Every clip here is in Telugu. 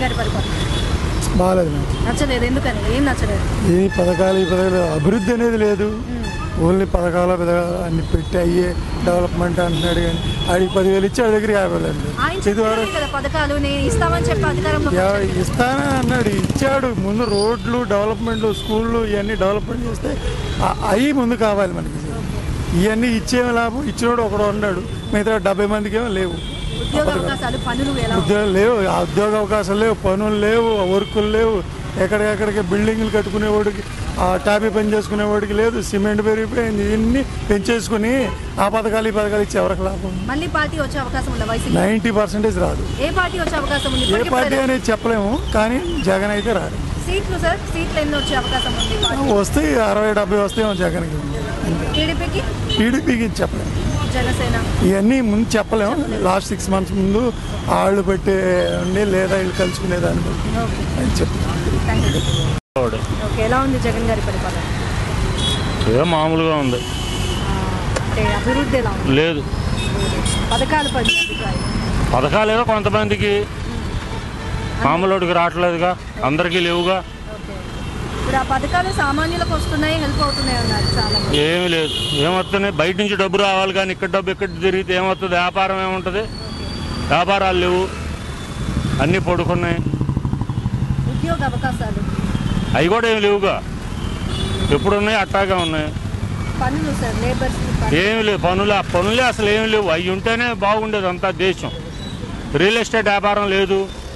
గారి పరిపాలన బాగాలేదు మేడం నచ్చలేదు ఎందుకని ఏం నచ్చలేదు ఈ పథకాలు ఈ పథకాలు అభివృద్ధి అనేది లేదు ఓన్లీ పథకాలు పథకాలు అన్ని పెట్టి అయ్యే డెవలప్మెంట్ అంటున్నాడు కానీ ఆడికి పదివేలు ఇచ్చి ఆడి దగ్గర యాభై వేలు ఆయన ఇది వాడు చెప్పారు కదా పథకాలు నేను ఇస్తామని చెప్పి అధికారంలో యా- ఇస్తానే అన్నాడు ఇచ్చాడు ముందు రోడ్లు డెవలప్మెంట్లు స్కూళ్ళు ఇవన్నీ డెవలప్మెంట్ చేస్తే ఆ- అవి ముందు కావాలి మనకి ఇవన్నీ ఇచ్చేమి లాభం ఇచ్చినోడు ఒకడు ఉన్నాడు మిగతా డెబ్బై మందికి ఏమో లేవు ఉద్యోగ అవకాశాలు పనులు ఎలా ఉన్నాయి? ఉద్యోగాలు లేవు ఆ ఉద్యోగ అవకాశాలు లేవు పనులు లేవు వర్కులు లేవు ఎక్కడికెక్కడికి బిల్డింగ్లు కట్టుకునేవాడికి ఆ టాపీ పని చేసుకునేవాడికి లేదు సిమెంట్ పెరిగిపోయింది ఇన్ని పెంచేసుకుని ఆ పథకాలు ఈ పథకాలు ఇచ్చి ఎవరికి లాభం మళ్ళీ పార్టీ వచ్చే అవకాశం ఉందా వైసీపీ నైంటీ పర్సెంటేజ్ రాదు ఏ పార్టీ వచ్చే అవకాశం ఉంది ఏ ఇప్పటికి పార్టీ ఇప్పుడు అనేది చెప్పలేము కానీ జగన్ అయితే రాదు సీట్లు సార్ సీట్లు ఎన్ని వచ్చే అవకాశం ఉంది పార్టీ వస్తే అరవై డెబ్బై వస్తాయేమో జగన్కి టీడీపీకి టీడీపీకి చెప్పలేము జనసేన ఇవన్నీ ముందు చెప్పలేము లాస్ట్ సిక్స్ మంత్స్ ముందు వాళ్ళు పెట్టే ఉండి లేదా వీళ్ళు కలుసుకునే దాన్ని బట్టి ఓకే అని చెప్తాను థ్యాంక్ యూ ఓకే ఎలా ఉంది జగన్ గారి పరిపాలన ఏదో మామూలుగా ఉంది ఆ, అంటే అభివృద్ధి ఎలా ఉంది లేదు పథకాలపై మీ అభిప్రాయం పథకాలు ఏదో కొంతమందికి మామూలుడికి రావట్లేదుగా అందరికీ లేవుగా ఓకే ఇప్పుడు ఆ పథకాలు సామాన్యులకు వస్తున్నాయి హెల్ప్ అవుతున్నాయి అన్నారు చాలా మంది. ఏమీ లేదు ఏమవుతున్నాయి బయట నుంచి డబ్బు రావాలి కానీ ఇక్కడ డబ్బు ఇక్కడ తిరిగితే ఏమవుతుంది వ్యాపారం ఏముంటుంది వ్యాపారాలు లేవు అన్నీ పడుకున్నాయి ఉద్యోగ అవకాశాలు అవి కూడా ఏమి లేవుగా ఎప్పుడు ఉన్నాయి అట్టాగా ఉన్నాయి పనులు సార్ లేబర్స్ ఏమి లేవు పనులు ఆ పనులే అసలు ఏమి లేవు అవి ఉంటేనే బాగుండేది అంతా దేశం రియల్ ఎస్టేట్ వ్యాపారం లేదు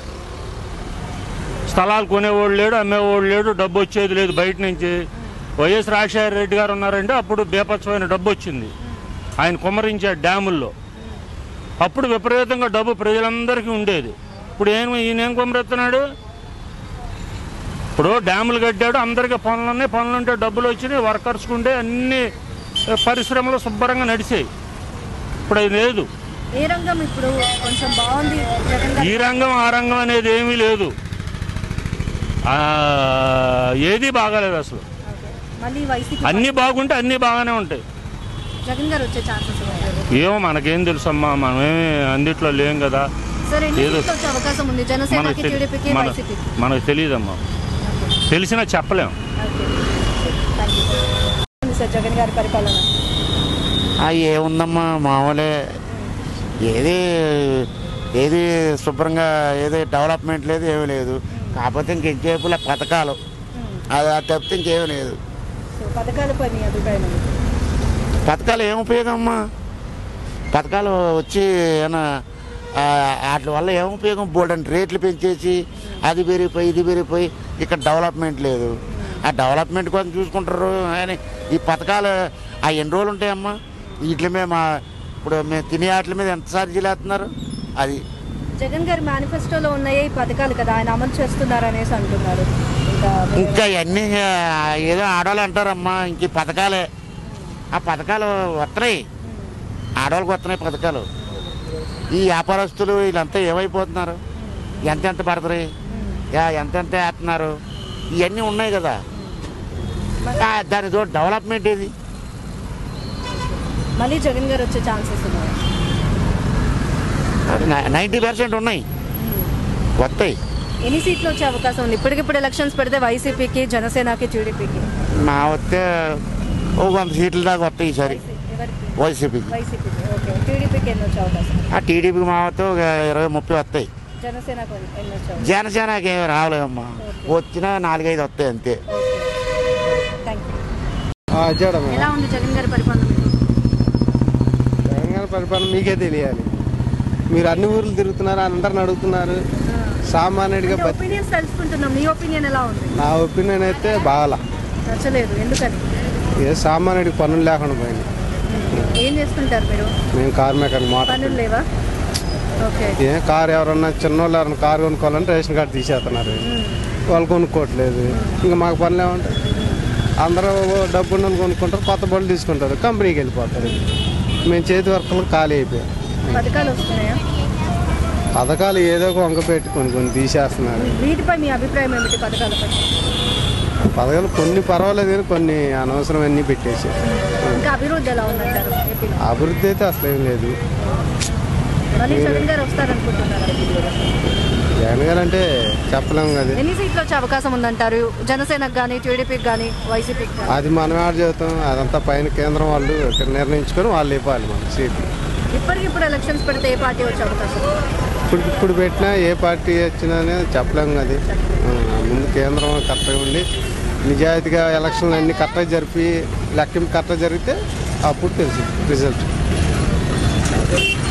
స్థలాలు కొనేవాడు లేడు అమ్మేవాడు లేడు డబ్బు వచ్చేది లేదు బయట నుంచి వైఎస్ రాజశేఖర రెడ్డి గారు ఉన్నారంటే అప్పుడు బేపత్సమైన డబ్బు వచ్చింది ఆయన కుమ్మరించాడు డ్యాముల్లో అప్పుడు విపరీతంగా డబ్బు ప్రజలందరికీ ఉండేది ఇప్పుడు ఏం ఈయన ఏం కుమ్మరిస్తున్నాడు ఇప్పుడు డ్యాములు కట్టాడు అందరికీ పనులు ఉన్నాయి పనులు ఉంటే డబ్బులు వచ్చినాయి వర్కర్స్కి ఉండే అన్ని పరిశ్రమలు శుభ్రంగా నడిచాయి ఇప్పుడు అది లేదు ఏ రంగం ఇప్పుడు కొంచెం బాగుంది జగన్ గారి ఈ రంగం ఆ రంగం అనేది ఏమీ లేదు ఆ, ఏది బాగాలేదు అసలు ఓకే. మళ్ళీ వైసీపీ అన్నీ బాగుంటే అన్నీ బాగానే ఉంటాయి జగన్ గారు వచ్చే ఛాన్సెస్ ఉన్నాయి ఏమో మనకేం తెలుసమ్మా మనమేమి అందిట్లో లేం కదా సార్ ఎన్ని ఏదో- సీట్లు వచ్చే అవకాశం ఉంది మనకు జనసేనకి తెలి- టీడీపీకి మన- వైసీపీకి మనకు తెలియదమ్మా తెలిసినా చెప్పలేం okay thank you sir Jagan గారి పరిపాలన ఆ, ఏముందమ్మా మామూలే ఏది ఏది శుభ్రంగా ఏది డెవలప్మెంట్ లేదు ఏమీ లేదు కాకపోతే ఇంకెంతసేపు పథకాలు అది అది తప్పితే ఇంకేమీ లేదు సో పథకాలపై మీ అభిప్రాయం ఏంటి? పథకాలు ఏం ఉపయోగం అమ్మా పథకాలు వచ్చి ఏమైనా ఆ, వాటి వల్ల ఏం ఉపయోగం బోల్డెన్ రేట్లు పెంచేసి అది పెరిగిపోయి ఇది పెరిగిపోయి ఇక్కడ డెవలప్మెంట్ లేదు ఆ డెవలప్మెంట్ కోసం చూసుకుంటారు కానీ ఈ పథకాలు ఆ ఎన్ని రోజులు ఉంటాయమ్మా వీటి మీద మా ఇప్పుడు మేము తినే వాటి మీద ఎంత ఛార్జీలు వేస్తున్నారు అది జగన్ గారి మేనిఫెస్టోలో ఉన్నాయే ఈ పథకాలు కదా ఆయన అమలు చేస్తున్నారు అనేసి అంటున్నారు ఇంకా మీరు- ఇంకా ఇవన్నీ ఏదో ఆడవాళ్ళు అంటారమ్మా ఇంక ఈ పథకాలే ఆ పథకాలు వస్తున్నాయి ఆడవాళ్ళకి వస్తున్నాయి పథకాలు ఈ వ్యాపారస్తులు వీళ్ళంతా ఏమైపోతున్నారు ఎంతెంత పడతాయి యా- ఎంతెంత వేస్తున్నారు ఇవన్నీ ఉన్నాయి కదా ఆ, దాని తోడు డెవలప్మెంట్ ఏది మళ్ళీ జగన్ గారు వచ్చే ఛాన్సెస్ ఉన్నాయి నైంటీ పర్సెంట్ ఉన్నాయి వస్తాయి ఎన్ని సీట్లు వచ్చే అవకాశం ఉంది ఇప్పటికిప్పుడు ఎలక్షన్స్ పెడితే వైసీపీకి జనసేనకి టీడీపీకి మా వస్తే ఓ వంద సీట్ల దాకా వస్తాయి ఈసారి ఎవరికి వైసీపీకి వైసీపీకి ఓకే టీడీపీకి ఎన్ని వచ్చే అవకాశం ఆ టీడీపీకి మా వస్తే ఒక ఇరవై ముప్పై వస్తాయి జనసేనకు ఎన్ని వచ్చే అవకాశం జనసేనకి ఏమి రాలేదమ్మా వచ్చినా నాలుగైదు వస్తాయి అంతే థ్యాంక్ యూ చేయడం ఎలా ఉంది జగన్ గారి పరిపాలన మీకు? తెలంగాణ పరిపాలన మీకే తెలియాలి మీరు అన్ని ఊర్లు తిరుగుతున్నారు అందరిని అడుగుతున్నారు సామాన్యుడిగా అంటే బతి ఒపీనియన్స్ తెలుసుకుంటున్నాం మీ ఒపీనియన్ ఎలా ఉంది నా ఒపీనియన్ అయితే బాగాలా నచ్చలేదు ఎందుకని ఏ సామాన్యుడికి పనులు లేకుండా పోయింది ఏం చేసుకుంటారు మీరు మేము కార్ మెకానిక్ మాట పనులు లేవా ఓకే ఏ కార్ ఎవరన్నా చిన్నోళ్ళు ఎవరన్నా కార్ కొనుక్కోవాలంటే రేషన్ కార్డు తీసేస్తున్నారు వాళ్ళు కొనుక్కోవట్లేదు ఇంకా మాకు పనులు ఏమంటాయి అందరూ డబ్బు ఉన్న వాళ్ళు కొనుక్కుంటారు కొత్త బళ్ళు తీసుకుంటారు కంపెనీకి వెళ్ళిపోతారు మేము చేతి వర్కలు ఖాళీ అయిపోయాం పథకాలు వస్తున్నాయా పథకాలు ఏదో ఒక వంక పెట్టి కొన్ని కొన్ని తీసేస్తున్నారు వీటిపై మీ అభిప్రాయం ఏమిటి పథకాలపై పథకాలు కొన్ని పర్వాలేదు కానీ కొన్ని అనవసరం అన్నీ పెట్టేసి ఇంకా అభివృద్ధి ఎలా ఉందంటారు ఏపీలో అభివృద్ధి అయితే అసలు ఏం లేదు మళ్ళీ జగన్ గారు వస్తారనుకుంటున్నారా జగన్ గారు అంటే చెప్పలేము కదా ఎన్ని సీట్లు వచ్చే అవకాశం ఉందంటారు జనసేనకు కానీ టీడీపీకి కానీ వైసీపీకి కానీ అది మనం ఆడ చెబుతాం అదంతా పైన కేంద్రం వాళ్ళు ఇక్కడ నిర్ణయించుకొని వాళ్ళు ఇవ్వాలి మన సీట్లు ఇప్పటికిప్పుడు ఎలక్షన్స్ పెడితే ఏ పార్టీ వచ్చే అవకాశం ఉంది? ఇప్పుడు ఇప్పుడు పెట్టినా ఏ పార్టీ వచ్చినా అనేది చెప్పలేము అది ముందు కేంద్రం కరెక్ట్గా ఉండి నిజాయితీగా ఎలక్షన్లు అన్ని కరెక్ట్గా జరిపి లెక్కింపు కరెక్ట్గా జరిగితే అప్పుడు తెలుసు రిజల్ట్